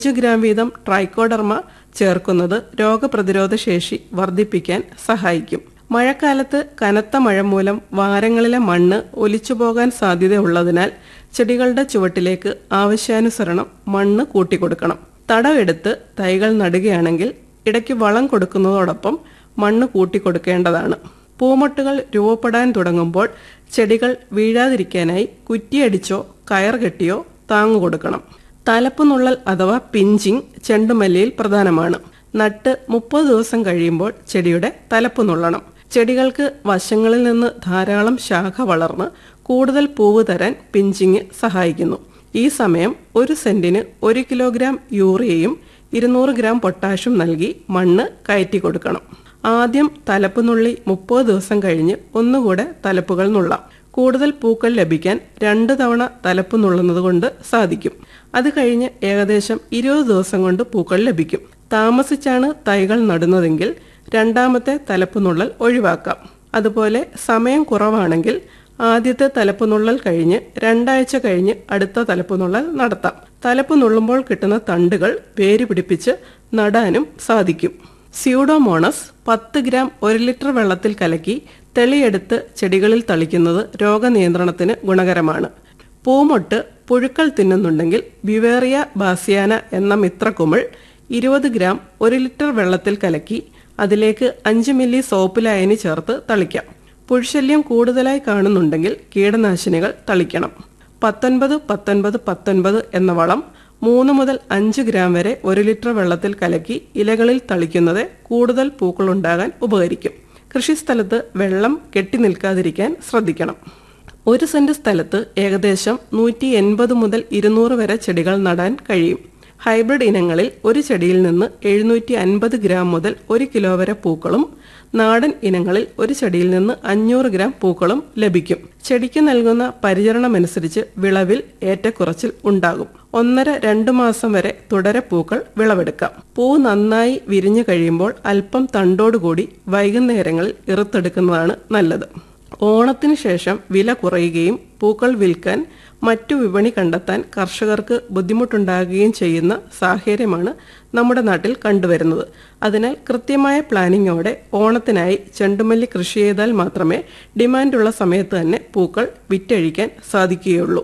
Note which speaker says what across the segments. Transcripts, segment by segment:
Speaker 1: അഞ്ച് ഗ്രാം വീതം ട്രൈക്കോഡർമ ചേർക്കുന്നത് രോഗപ്രതിരോധ ശേഷി വർദ്ധിപ്പിക്കാൻ സഹായിക്കും മഴക്കാലത്ത് കനത്ത മഴ മൂലം വാരങ്ങളിലെ മണ്ണ് ഒലിച്ചുപോകാൻ സാധ്യതയുള്ളതിനാൽ ചെടികളുടെ ചുവട്ടിലേക്ക് ആവശ്യാനുസരണം മണ്ണ് കൂട്ടിക്കൊടുക്കണം തടവെടുത്ത് തൈകൾ നടുകയാണെങ്കിൽ ഇടയ്ക്ക് വളം കൊടുക്കുന്നതോടൊപ്പം മണ്ണ് കൂട്ടിക്കൊടുക്കേണ്ടതാണ് പൂമൊട്ടുകൾ രൂപപ്പെടാൻ തുടങ്ങുമ്പോൾ ചെടികൾ വീഴാതിരിക്കാനായി കുറ്റിയടിച്ചോ കയർ കെട്ടിയോ താങ്ങു കൊടുക്കണം തലപ്പുനുള്ളൽ അഥവാ പിഞ്ചിങ് ചെണ്ടുമല്ലിയിൽ പ്രധാനമാണ് നട്ട് മുപ്പത് ദിവസം കഴിയുമ്പോൾ ചെടിയുടെ തലപ്പ് നുള്ളണം ചെടികൾക്ക് വശങ്ങളിൽ നിന്ന് ധാരാളം ശാഖ വളർന്ന് കൂടുതൽ പൂവ് തരാൻ പിഞ്ചിങ് സഹായിക്കുന്നു ഈ സമയം ഒരു സെന്റിന് ഒരു കിലോഗ്രാം യൂറിയയും ഇരുന്നൂറ് ഗ്രാം പൊട്ടാഷ്യം നൽകി മണ്ണ് കയറ്റി കൊടുക്കണം ആദ്യം തലപ്പ് നുള്ളി മുപ്പത് ദിവസം കഴിഞ്ഞ് ഒന്നുകൂടെ തലപ്പുകൾ നുള്ളാം കൂടുതൽ പൂക്കൾ ലഭിക്കാൻ രണ്ട് തവണ തലപ്പ് നുള്ളുന്നത് കൊണ്ട് സാധിക്കും അത് കഴിഞ്ഞ് ഏകദേശം ഇരുപത് ദിവസം കൊണ്ട് പൂക്കൾ ലഭിക്കും താമസിച്ചാണ് തൈകൾ നടുന്നതെങ്കിൽ രണ്ടാമത്തെ തലപ്പ് നുള്ളൽ ഒഴിവാക്കാം അതുപോലെ സമയം കുറവാണെങ്കിൽ ആദ്യത്തെ തലപ്പ് നുള്ളൽ കഴിഞ്ഞ് രണ്ടാഴ്ച കഴിഞ്ഞ് അടുത്ത തലപ്പ് നുള്ളൽ നടത്താം തലപ്പ് നുള്ളുമ്പോൾ കിട്ടുന്ന തണ്ടുകൾ വേര് പിടിപ്പിച്ച് നടാനും സാധിക്കും സ്യൂഡോമോണസ് പത്ത് ഗ്രാം ഒരു ലിറ്റർ വെള്ളത്തിൽ കലക്കി തെളിയെടുത്ത് ചെടികളിൽ തളിക്കുന്നത് രോഗനിയന്ത്രണത്തിന് ഗുണകരമാണ് പൂമൊട്ട് പുഴുക്കൾ തിന്നുന്നുണ്ടെങ്കിൽ ബിവേറിയ ബാസിയാന എന്ന മിത്രക്കുമിൾ ഇരുപത് ഗ്രാം ഒരു ലിറ്റർ വെള്ളത്തിൽ കലക്കി അതിലേക്ക് അഞ്ച് മില്ലി സോപ്പ് ലായനി ചേർത്ത് തളിക്കാം പുഴുശല്യം കൂടുതലായി കാണുന്നുണ്ടെങ്കിൽ കീടനാശിനികൾ തളിക്കണം പത്തൊൻപത് പത്തൊൻപത് പത്തൊൻപത് എന്ന വളം മൂന്ന് മുതൽ അഞ്ച് ഗ്രാം വരെ ഒരു ലിറ്റർ വെള്ളത്തിൽ കലക്കി ഇലകളിൽ തളിക്കുന്നത് കൂടുതൽ പൂക്കളുണ്ടാകാൻ ഉപകരിക്കും കൃഷിസ്ഥലത്ത് വെള്ളം കെട്ടി നിൽക്കാതിരിക്കാൻ ശ്രദ്ധിക്കണം ഒരു സെന്റ് സ്ഥലത്ത് ഏകദേശം നൂറ്റി എൺപത് മുതൽ ഇരുന്നൂറ് വരെ ചെടികൾ നടാൻ കഴിയും ഹൈബ്രിഡ് ഇനങ്ങളിൽ ഒരു ചെടിയിൽ നിന്ന് എഴുന്നൂറ്റി അൻപത് ഗ്രാം മുതൽ ഒരു കിലോ വരെ പൂക്കളും നാടൻ ഇനങ്ങളിൽ ഒരു ചെടിയിൽ നിന്ന് അഞ്ഞൂറ് ഗ്രാം പൂക്കളും ലഭിക്കും ചെടിക്ക് നൽകുന്ന പരിചരണമനുസരിച്ച് വിളവിൽ ഏറ്റക്കുറച്ചിൽ ഉണ്ടാകും ഒന്നര രണ്ട് മാസം വരെ തുടരെ പൂക്കൾ വിളവെടുക്കാം പൂ നന്നായി വിരിഞ്ഞു കഴിയുമ്പോൾ അല്പം തണ്ടോടുകൂടി വൈകുന്നേരങ്ങളിൽ ഇറുത്തെടുക്കുന്നതാണ് നല്ലത് ഓണത്തിന് ശേഷം വില കുറയുകയും പൂക്കൾ വിൽക്കാൻ മറ്റു വിപണി കണ്ടെത്താൻ കർഷകർക്ക് ബുദ്ധിമുട്ടുണ്ടാകുകയും ചെയ്യുന്ന സാഹചര്യമാണ് നമ്മുടെ നാട്ടിൽ കണ്ടുവരുന്നത് അതിനാൽ കൃത്യമായ പ്ലാനിങ്ങോടെ ഓണത്തിനായി ചെണ്ടുമല്ലി കൃഷി ചെയ്താൽ മാത്രമേ ഡിമാൻഡുള്ള സമയത്ത് തന്നെ പൂക്കൾ വിറ്റഴിക്കാൻ സാധിക്കുകയുള്ളൂ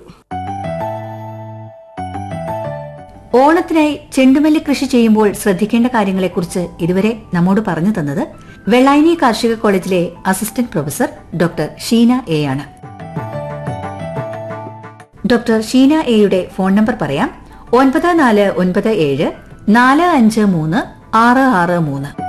Speaker 2: ഓണത്തിനായി ചെണ്ടുമല്ലി കൃഷി ചെയ്യുമ്പോൾ ശ്രദ്ധിക്കേണ്ട കാര്യങ്ങളെക്കുറിച്ച് ഇതുവരെ നമ്മോട് പറഞ്ഞു തന്നത് വെള്ളായനി കാർഷിക കോളേജിലെ assistant professor doctor Sheena A ആണ് ഡോക്ടർ ഷീന എയുടെ ഫോൺ നമ്പർ പറയാം ഒൻപത് നാല് ഒൻപത് ഏഴ് നാല് അഞ്ച് മൂന്ന് ആറ് ആറ് മൂന്ന്